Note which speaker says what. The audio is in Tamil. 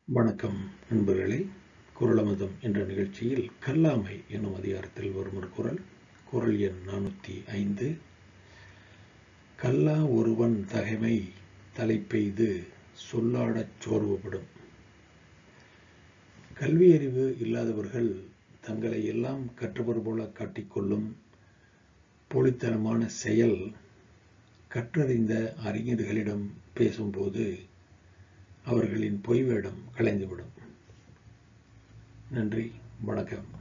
Speaker 1: வணக்கம் நண்பர்களே குரலமதம் என்ற நிகழ்ச்சியில் கல்லாமை என்னும் அதிகாரத்தில் வரும் ஒரு குரல் குரல் எண் நானூற்றி ஐந்து கல்லா ஒருவன் தகைமை தலைப்பெய்து சொல்லாடச் சோர்வுபடும் கல்வியறிவு இல்லாதவர்கள் தங்களை எல்லாம் கற்றவர் போல காட்டிக்கொள்ளும் போலித்தனமான செயல் கற்றறிந்த அறிஞர்களிடம் பேசும்போது அவர்களின் பொய் வேடம் கலைந்துவிடும் நன்றி வணக்கம்